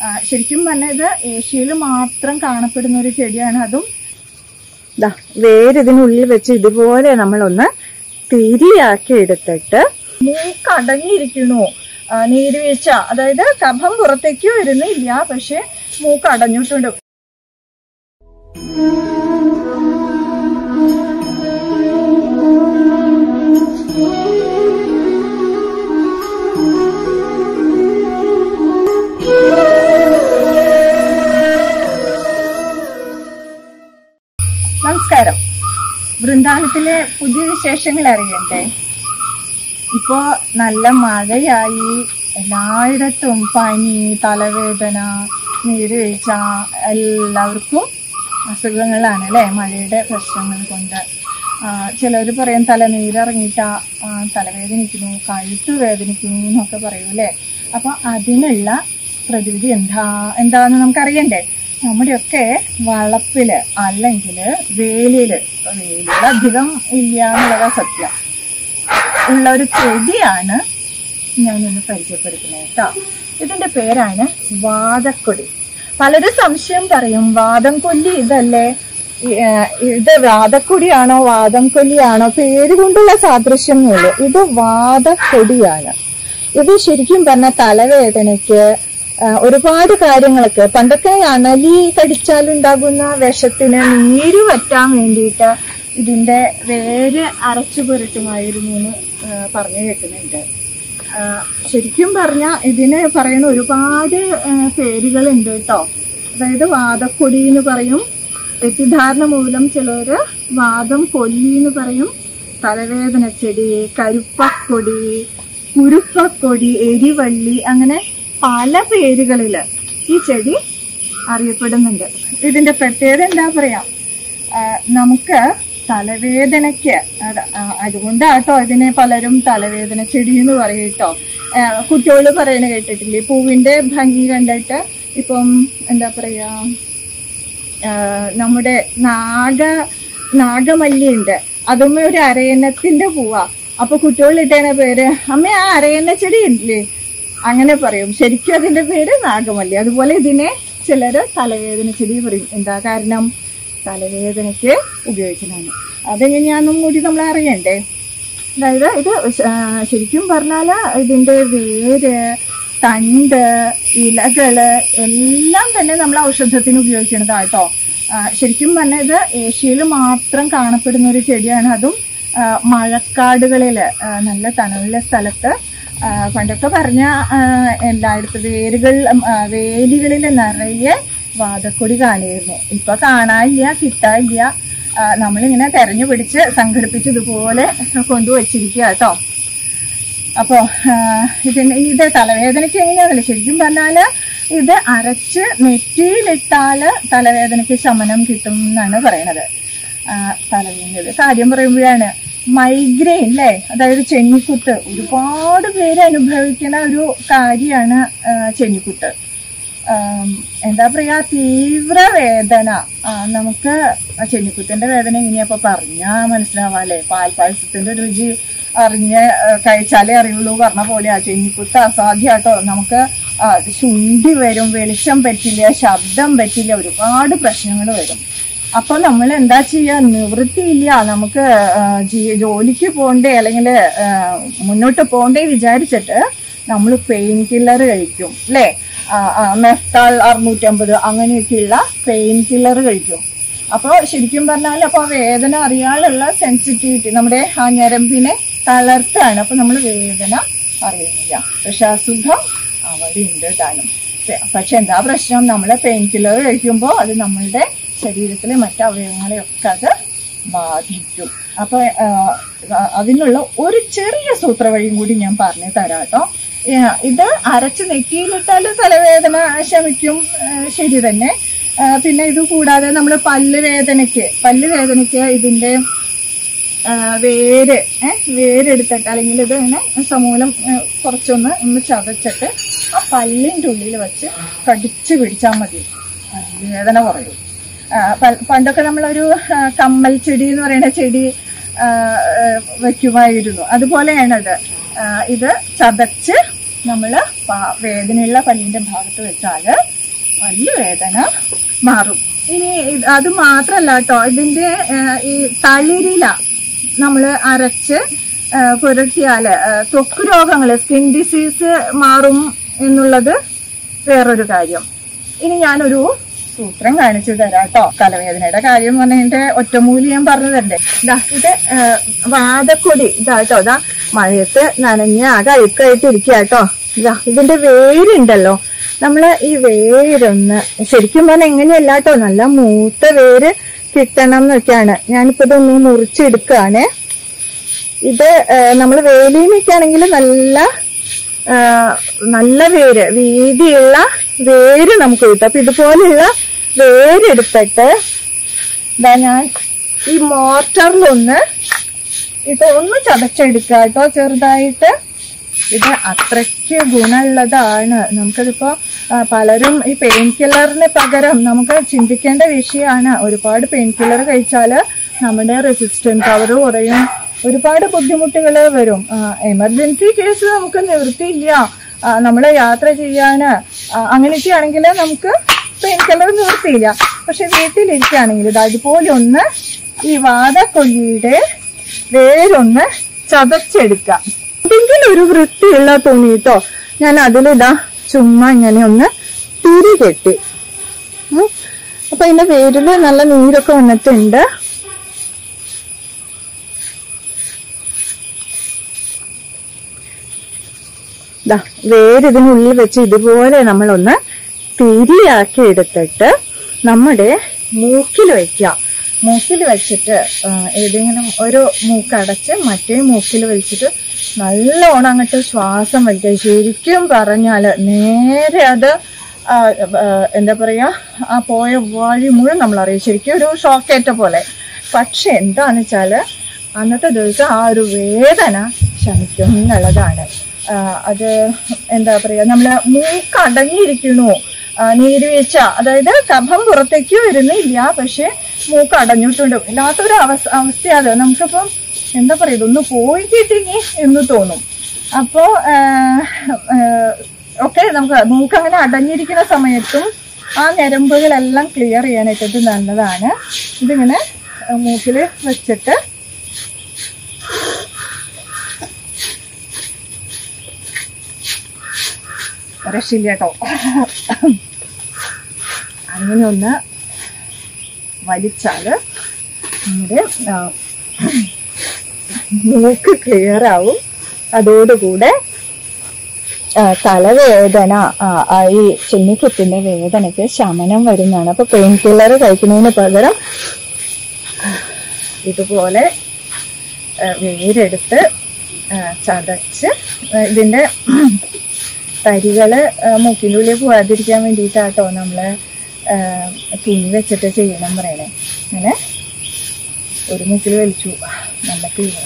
ആ, ശരിക്കും പറഞ്ഞാൽ ഇത് ഏഷ്യയിൽ മാത്രം കാണപ്പെടുന്ന ഒരു ചെടിയാണ് അതും ദാ വേര് ഇതിനുള്ളിൽ വെച്ച് ഇതുപോലെ നമ്മളൊന്ന് തിരിയാക്കി എടുത്തിട്ട് മൂക്കടഞ്ഞിരിക്കണു ആ, നീരുവീഴ്ച അതായത് കഫം പുറത്തേക്ക് വരുന്നില്ല പക്ഷെ മൂക്കടഞ്ഞിട്ടുണ്ട് നമസ്കാരം വൃന്ദാവനത്തിലെ പുതിയ വിശേഷങ്ങൾ അറിയണ്ടേ ഇപ്പോ നല്ല മഴയായി എല്ലായിടത്തും പനി തലവേദന നീരുവീഴ്ച എല്ലാവർക്കും അസുഖങ്ങളാണ് അല്ലേ മഴയുടെ പ്രശ്നങ്ങൾ കൊണ്ട് ചിലർ പറയും തലനീരിറങ്ങിയിട്ട തലവേദനിക്കുന്നു കഴുത്ത് വേദനിക്കുന്നു എന്നൊക്കെ പറയും അല്ലേ അപ്പൊ അതിനുള്ള പ്രതിവിധി എന്താ എന്താന്ന് നമുക്കറിയണ്ടേ നമ്മുടെയൊക്കെ വളപ്പില് അല്ലെങ്കിൽ വേലിയില് വേലിയിൽ അധികം ഇല്ല എന്നുള്ളതാ സത്യം ഉള്ള ഒരു ചെടിയാണ് ഞാൻ ഇന്ന് പരിചയപ്പെടുത്തുന്നത് കേട്ടോ ഇതിന്റെ പേരാണ് വാദക്കൊടി പലരും സംശയം പറയും വാദം കൊല്ലി ഇതല്ലേ ഈ, ആ, ഇത് വാദക്കൊടിയാണോ വാദം കൊല്ലിയാണോ പേര് കൊണ്ടുള്ള സാദൃശ്യമേ ഇത് വാദക്കൊടിയാണ് ഇത് ശരിക്കും പറഞ്ഞ തലവേദനയ്ക്ക് ആ, ഒരുപാട് കാര്യങ്ങൾക്ക് പണ്ടൊക്കെ അണലി കടിച്ചാലുണ്ടാകുന്ന വിഷത്തിന് നീര് വറ്റാൻ വേണ്ടിയിട്ട് ഇതിന്റെ വേര് അരച്ചു പുരട്ടുമായിരുന്നു എന്ന് ആ, പറഞ്ഞു കേൾക്കുന്നുണ്ട് ആ, ശരിക്കും പറഞ്ഞ ഇതിന് പറയുന്ന ഒരുപാട് ആ, പേരുകളുണ്ട് കേട്ടോ അതായത് വാദക്കൊടി എന്ന് പറയും തെറ്റിദ്ധാരണ മൂലം ചിലര് വാദം കൊല്ലി എന്ന് പറയും തലവേദന ചെടി കരുപ്പക്കൊടി കുരുപ്പക്കൊടി എരിവള്ളി അങ്ങനെ പല പേരുകളില് ഈ ചെടി അറിയപ്പെടുന്നുണ്ട് ഇതിന്റെ പ്രത്യേകത എന്താ പറയാ ആ, നമുക്ക് തലവേദനയ്ക്ക് അത് ആ, അതുകൊണ്ടാട്ടോ ഇതിനെ പലരും തലവേദന ചെടി എന്ന് പറയും കേട്ടോ കുട്ടികൾ പറയണ കേട്ടിട്ടില്ലേ പൂവിന്റെ ഭംഗി കണ്ടിട്ട് ഇപ്പം എന്താ പറയാ ആ, നമ്മുടെ നാഗ നാഗമല്ലി ഉണ്ട് അതും ഒരു അരയന്നത്തിന്റെ പൂവാ അപ്പൊ കുട്ടികൾ ഇട്ടേണ പേര് അമ്മ ആ അരയന്ന ചെടി ഇല്ലേ അങ്ങനെ പറയും ശരിക്കും അതിന്റെ പേര് നാഗമല്ലി അതുപോലെ ഇതിനെ ചിലര് തലവേദന ചെടി പറയും എന്താ കാരണം തലവേദനയ്ക്ക് ഉപയോഗിക്കുന്നതാണ് അതെങ്ങനെയാണെന്നും കൂടി നമ്മൾ അറിയണ്ടേ അതായത് ഇത് ശ- ആ, ശരിക്കും പറഞ്ഞാല് ഇതിന്റെ വേര് തണ്ട് ഇലകള് എല്ലാം തന്നെ നമ്മൾ ഔഷധത്തിന് ഉപയോഗിക്കുന്നതാട്ടോ ആ, ശരിക്കും പറഞ്ഞാൽ ഇത് ഏഷ്യയിൽ മാത്രം കാണപ്പെടുന്ന ഒരു ചെടിയാണ് അതും ആ, മഴക്കാടുകളില് ആ, നല്ല തണുള്ള സ്ഥലത്ത് ആ, പണ്ടൊക്കെ പറഞ്ഞ ആ, എല്ലായിടത്തും വേരുകൾ ആ, വേലികളിൽ നിറയെ വാതക്കൊടി കാണിയിരുന്നു ഇപ്പൊ കാണാനില്ല കിട്ടാനില്ല ആ, നമ്മളിങ്ങനെ തെരഞ്ഞു പിടിച്ച് സംഘടിപ്പിച്ച് ഇതുപോലെ കൊണ്ടുവച്ചിരിക്കുക കേട്ടോ അപ്പോ ആ, ഇതിന് ഇത് തലവേദനയ്ക്ക് എങ്ങനെയാണല്ലോ ശരിക്കും പറഞ്ഞാല് ഇത് അരച്ച് നെറ്റിയിലിട്ടാല് തലവേദനയ്ക്ക് ശമനം കിട്ടും എന്നാണ് പറയണത് ആ, തലവേദന കാര്യം പറയുമ്പോഴാണ് മൈഗ്രെയിൻ അല്ലേ അതായത് ചെന്നിക്കുത്ത് ഒരുപാട് പേര് അനുഭവിക്കുന്ന ഒരു കാര്യമാണ് ചെന്നിക്കുത്ത് ആം, എന്താ പറയാ തീവ്ര വേദന ആ, നമുക്ക് ചെന്നിക്കുത്തിന്റെ വേദന എങ്ങനെയാ പറഞ്ഞാ മനസ്സിലാവാല്ലേ പാൽപ്പായസത്തിന്റെ രുചി അറിഞ്ഞ് ആ, കഴിച്ചാലേ അറിയുള്ളൂ പറഞ്ഞ പോലെ ആ ചെന്നിക്കുത്ത് അസാധ്യാട്ടോ നമുക്ക് ആ, ശുണ്ഠി വരും വെളിച്ചം പറ്റില്ല ശബ്ദം പറ്റില്ല ഒരുപാട് പ്രശ്നങ്ങൾ വരും അപ്പൊ നമ്മൾ എന്താ ചെയ്യാ നിവൃത്തിയില്ല നമുക്ക് ആ, ജി- ജോലിക്ക് പോണ്ടേ അല്ലെങ്കിൽ മുന്നോട്ട് പോണ്ടേ വിചാരിച്ചിട്ട് നമ്മൾ പെയിൻ കില്ലർ കഴിക്കും അല്ലേ മെഫ്താൾ അറുന്നൂറ്റമ്പത് അങ്ങനെയൊക്കെയുള്ള പെയിൻ കില്ലർ കഴിക്കും അപ്പോൾ ശരിക്കും പറഞ്ഞാൽ അപ്പൊ ആ വേദന അറിയാനുള്ള സെൻസിറ്റിവിറ്റി നമ്മുടെ ആ ഞരമ്പിനെ തളർത്താണ് അപ്പൊ നമ്മൾ വേദന അറിയുന്നില്ല പക്ഷെ അസുഖം അവിടെ ഉണ്ട് താനും പക്ഷെ എന്താ പ്രശ്നം നമ്മൾ പെയിൻ കില്ലർ കഴിക്കുമ്പോൾ അത് നമ്മളുടെ ശരീരത്തിലെ മറ്റു അവയവങ്ങളെയൊക്കെ അത് ബാധിക്കും അപ്പൊ ആ, അതിനുള്ള ഒരു ചെറിയ സൂത്രവഴിയും കൂടി ഞാൻ പറഞ്ഞു തരാം കേട്ടോ ഏ, ഇത് അരച്ച് നെറ്റിയിലിട്ടാൽ തലവേദന ശമിക്കും ഏ, ശരി തന്നെ ആ, പിന്നെ ഇത് കൂടാതെ നമ്മൾ പല്ല് വേദനയ്ക്ക് പല്ല് വേദനയ്ക്ക് ഇതിന്റെ ആ, വേര് ഏഹ് വേരെടുത്തിട്ട് അല്ലെങ്കിൽ ഇത് ഇങ്ങനെ സമൂലം ഏ, കുറച്ചൊന്ന് ഒന്ന് ചതച്ചിട്ട് ആ പല്ലിന്റെ ഉള്ളിൽ വെച്ച് കടിച്ചു പിടിച്ചാൽ മതി പല്ല് വേദന കുറയും ആ, പ- പണ്ടൊക്കെ നമ്മളൊരു ആ, കമ്മൽ ചെടി എന്ന് പറയുന്ന ചെടി ആ, ആ, വെക്കുമായിരുന്നു അതുപോലെയാണത് ആ, ഇത് ചതച്ച് നമ്മള് പ- വേദനയുള്ള പല്ലിന്റെ ഭാഗത്ത് വെച്ചാല് പല്ലുവേദന മാറും ഇനി ഇത് അത് മാത്രല്ല കേട്ടോ ഇതിന്റെ ആ, ഈ തളിരില നമ്മൾ അരച്ച് ആ, പുരട്ടിയാല് ആ, ത്വക്ക് രോഗങ്ങള് സ്കിൻ ഡിസീസ് മാറും എന്നുള്ളത് വേറൊരു കാര്യം ഇനി ഞാനൊരു സൂത്രം കാണിച്ചു തരാം കേട്ടോ തലവേദനയുടെ കാര്യം പറഞ്ഞതിന്റെ ഒറ്റമൂലി ഞാൻ പറഞ്ഞു തരണ്ടേ ഇതാ ഇത് ആ, വാതക്കൊടി ഇതാ കേട്ടോ ഇതാ മഴയത്ത് നനഞ്ഞ് ആകെ അഴുക്കായിട്ട് ഇരിക്കുക കേട്ടോ ഇതാ ഇതിന്റെ വേരുണ്ടല്ലോ നമ്മള് ഈ വേരൊന്ന് ശരിക്കും പറഞ്ഞാൽ എങ്ങനെയല്ല കേട്ടോ നല്ല മൂത്ത വേര് കിട്ടണം എന്നൊക്കെയാണ് ഞാനിപ്പോ ഇതൊന്ന് മുറിച്ചെടുക്കുകയാണേ ഇത് നമ്മൾ വേലിയിൽ നിൽക്കുകയാണെങ്കിൽ നല്ല ആ, നല്ല വേര് വീതിയുള്ള വേര് നമുക്ക് കിട്ടും അപ്പൊ ഇതുപോലെയുള്ള വേരെടുത്തിട്ട് ഇതാ ഞാൻ ഈ മോർട്ടറിലൊന്ന് ഇത് ഒന്ന് ചതച്ചെടുക്കുക കേട്ടോ ചെറുതായിട്ട് ഇത് അത്രയ്ക്ക് ഗുണമുള്ളതാണ് നമുക്കതിപ്പോ ആ, പലരും ഈ പെയിൻ കില്ലറിന് പകരം നമുക്ക് ചിന്തിക്കേണ്ട വിഷയമാണ് ഒരുപാട് പെയിൻ കില്ലർ കഴിച്ചാല് നമ്മുടെ റെസിസ്റ്റൻസ് പവർ കുറയും ഒരുപാട് ബുദ്ധിമുട്ടുകൾ വരും എമർജൻസി കേസ് നമുക്ക് നിവൃത്തിയില്ല നമ്മൾ യാത്ര ചെയ്യാന് ആ, അങ്ങനെയൊക്കെ ആണെങ്കിൽ നമുക്ക് പെയിൻ കില്ലർ നിവൃത്തിയില്ല പക്ഷെ വീട്ടിലിരിക്കുകയാണെങ്കിൽ ഇത് അതുപോലെ ഒന്ന് ഈ വാദക്കൊല്ലിയുടെ വേരൊന്ന് ചതച്ചെടുക്കാം എന്തെങ്കിലും ഒരു വൃത്തിയുള്ള തുണി കേട്ടോ ഞാൻ അതിലിതാ ചുമ്മാ ഇങ്ങനെ ഒന്ന് തിരി കെട്ടി ഉം. അപ്പൊ അതിന്റെ വേരില് നല്ല നീരൊക്കെ വന്നിട്ടുണ്ട് ദാ വേര് ഇതിനുള്ളിൽ വെച്ച് ഇതുപോലെ നമ്മളൊന്ന് തിരിയാക്കി എടുത്തിട്ട് നമ്മുടെ മൂക്കിൽ വയ്ക്കാം മൂക്കിൽ വെച്ചിട്ട് ആ, ഏതെങ്കിലും ഒരു മൂക്കടച്ച് മറ്റേ മൂക്കിൽ വെച്ചിട്ട് നല്ലോണം അങ്ങോട്ട് ശ്വാസം വലിക്കുക ശരിക്കും പറഞ്ഞാല് നേരെ അത് ആ, ആ, എന്താ പറയാ ആ പോയ വഴി മുഴുവൻ നമ്മൾ അറിയും ശരിക്കും ഒരു ഷോക്കേറ്റ പോലെ പക്ഷെ എന്താന്ന് വെച്ചാല് അന്നത്തെ ദിവസം ആ ഒരു വേദന ശമിക്കും എന്നുള്ളതാണ് ആ, അത് എന്താ പറയാ നമ്മള് മൂക്കടങ്ങിയിരിക്കണു ആ, നീരുവീഴ്ച അതായത് കഫം പുറത്തേക്ക് വരുന്നില്ല പക്ഷെ മൂക്ക് അടഞ്ഞിട്ടുണ്ട് ഇല്ലാത്തൊരു അവസ്ഥ അവസ്ഥയത് നമുക്കിപ്പം എന്താ പറയാ ഇതൊന്ന് പോയി കിട്ടിങ്ങി എന്ന് തോന്നും അപ്പോ ആ, ആ, ഒക്കെ നമുക്ക് മൂക്ക് അങ്ങനെ അടഞ്ഞിരിക്കുന്ന സമയത്തും ആ ഞരമ്പുകളെല്ലാം ക്ലിയർ ചെയ്യാനായിട്ട് ഇത് നല്ലതാണ് ഇതിങ്ങനെ മൂക്കിൽ വെച്ചിട്ട് രക്ഷയില്ല കേട്ടോ അങ്ങനെ ഒന്ന് വലിച്ചാല് നമ്മുടെ ആ, മൂക്ക് ക്ലിയർ ആവും അതോടുകൂടെ ആ, തലവേദന ആ, ആ, ഈ ചെന്നിക്കുത്തിന്റെ വേദനയ്ക്ക് ശമനം വരുന്നതാണ് അപ്പൊ പെയിൻ കില്ലർ കഴിക്കുന്നതിന് പകരം ഇതുപോലെ ആ, വേരെടുത്ത് ആ, ചതച്ച് ആ, ഇതിന്റെ തരികള് ആ, മൂക്കിൻ്റെ ഉള്ളിൽ പോകാതിരിക്കാൻ വേണ്ടിയിട്ടാട്ടോ നമ്മള് ആ, തുണി വെച്ചിട്ട് ചെയ്യണം പറയണേ അങ്ങനെ ഒരു മൂക്കിൽ വലിച്ചു നല്ല ക്ലിയർ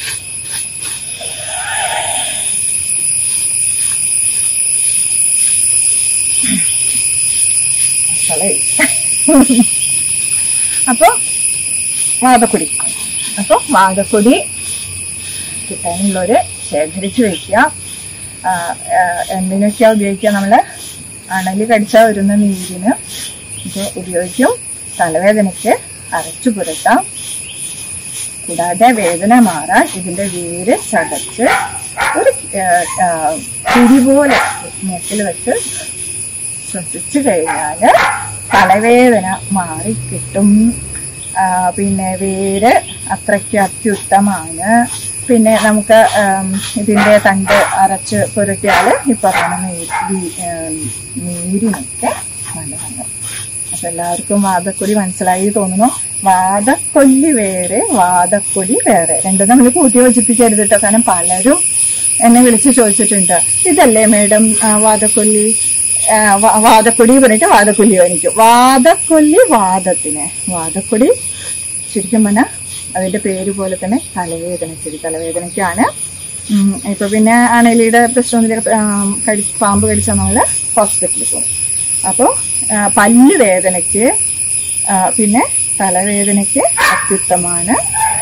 അപ്പൊ വാതക്കൊടി അപ്പൊ വാതക്കൊടി കിട്ടാനുള്ളവര് ശേഖരിച്ചു വെക്കുക ആ, ആ, എന്തിനൊക്കെയാ ഉപയോഗിക്കുക നമ്മള് അണലി കടിച്ചാൽ വരുന്ന നീരിന് ഇത് ഉപയോഗിക്കും തലവേദനയ്ക്ക് അരച്ചു പുരട്ടാം കൂടാതെ വേദന മാറാൻ ഇതിന്റെ വേര് ചതച്ച് ഒരു ആ, ആ, തിരി പോലെ മൂക്കിൽ വെച്ച് ശ്വസിച്ചു കഴിഞ്ഞാല് തലവേദന മാറിക്കിട്ടും ആ, പിന്നെ വേര് അത്രയ്ക്ക് അത്യുത്തമാണ് പിന്നെ നമുക്ക് ആം, ഇതിന്റെ തണ്ട് അരച്ച് പുരട്ടിയാല് ഈ പറയുന്ന നീ- ഈ, ആം, നീരിനൊക്കെ നല്ലതാണ് അപ്പൊ എല്ലാവർക്കും വാദക്കൊടി മനസ്സിലായി തോന്നുന്നു വാദക്കൊല്ലി വേറെ വാദക്കൊടി വേറെ രണ്ടും നമ്മൾ കൂട്ടി യോജിപ്പിക്കരുത് കേട്ടോ കാരണം പലരും എന്നെ വിളിച്ച് ചോദിച്ചിട്ടുണ്ട് ഇതല്ലേ മേഡം ആ, വാദക്കൊല്ലി ആ, വാ- വാദക്കൊടി പറഞ്ഞിട്ട് വാദക്കൊല്ലി കാണിക്കും വാദക്കൊല്ലി വാദത്തിന് വാദക്കൊടി ശരിക്കും പറഞ്ഞാൽ അതിന്റെ പേര് പോലെ തന്നെ തലവേദന ചെടി തലവേദനയ്ക്കാണ് ഉം, ഇപ്പൊ പിന്നെ അണലിയുടെ പ്രശ്നത്തിൽ കടി പാമ്പ് കടിച്ചാൽ നമ്മള് ഹോസ്പിറ്റലിൽ പോകും അപ്പോൾ പല്ല് വേദനയ്ക്ക് ആ, പിന്നെ തലവേദനയ്ക്ക് അത്യുത്തമാണ്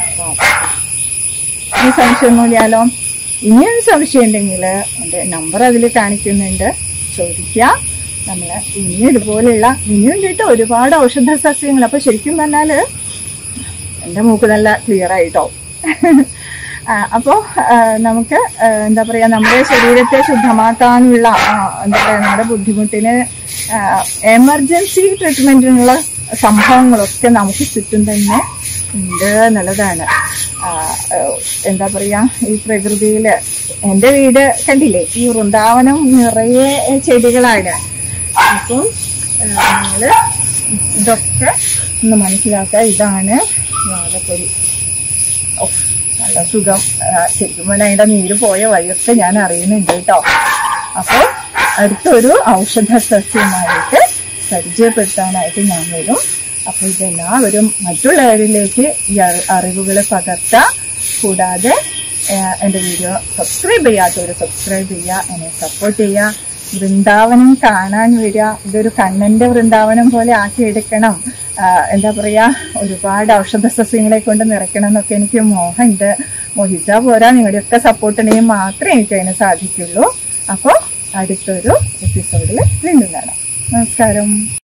ഈ സംശയമൊന്നുമില്ലാലോ ഇനിയൊരു സംശയം ഉണ്ടെങ്കിൽ എന്റെ നമ്പർ അതിൽ കാണിക്കുന്നുണ്ട് ചോദിക്കാം നമ്മള് ഇനിയും ഇതുപോലെയുള്ള ഇനിയും കേട്ടോ ഒരുപാട് ഔഷധ സസ്യങ്ങൾ അപ്പൊ ശരിക്കും പറഞ്ഞാല് എന്റെ മൂക്ക് നല്ല ക്ലിയർ ആയിട്ടോ ആ, അപ്പോ ആ, നമുക്ക് ആ, എന്താ പറയാ നമ്മുടെ ശരീരത്തെ ശുദ്ധമാക്കാനുള്ള ആ, എന്താ പറയാ നമ്മുടെ ബുദ്ധിമുട്ടിന് എമർജൻസി ട്രീറ്റ്മെന്റിനുള്ള സംഭവങ്ങളൊക്കെ നമുക്ക് ചുറ്റും തന്നെ ഉണ്ട് എന്നുള്ളതാണ് ആ, ആ, എന്താ പറയാ ഈ പ്രകൃതിയില് എന്റെ വീട് കണ്ടില്ലേ ഈ വൃന്ദാവനം നിറയെ ചെടികളാണ് അപ്പം ആ, നിങ്ങള് ഇതൊക്കെ ഒന്ന് മനസ്സിലാക്കുക ഇതാണ് വാഴപ്പൊടി ഓ, നല്ല സുഖം ആ, ശരിക്കും പറഞ്ഞാൽ അതിന്റെ നീര് പോയ വഴിയൊക്കെ ഞാൻ അറിയുന്നുണ്ട് കേട്ടോ അപ്പോൾ അടുത്തൊരു ഔഷധ സസ്യമായിട്ട് പരിചയപ്പെടുത്താനായിട്ട് ഞാൻ വരും അപ്പൊ ഇതെല്ലാവരും മറ്റുള്ളവരിലേക്ക് ഈ അറിവുകൾ പകർത്താം കൂടാതെ ആ, എന്റെ വീഡിയോ സബ്സ്ക്രൈബ് ചെയ്യാത്തവര് സബ്സ്ക്രൈബ് ചെയ്യുക എന്നെ സപ്പോർട്ട് ചെയ്യുക വൃന്ദാവനം കാണാൻ വരിക ഇതൊരു കണ്ണന്റെ വൃന്ദാവനം പോലെ ആക്കിയെടുക്കണം ആ, എന്താ പറയാ ഒരുപാട് ഔഷധ സസ്യങ്ങളെ കൊണ്ട് നിറയ്ക്കണം എന്നൊക്കെ എനിക്ക് മോഹമുണ്ട് മോഹിച്ചാ പോരാ നിങ്ങളുടെയൊക്കെ സപ്പോർട്ട് ഉണ്ടെങ്കിൽ മാത്രമേ എനിക്ക് അതിന് സാധിക്കുള്ളൂ അപ്പോൾ അടുത്തൊരു എപ്പിസോഡിൽ വീണ്ടും കാണാം നമസ്കാരം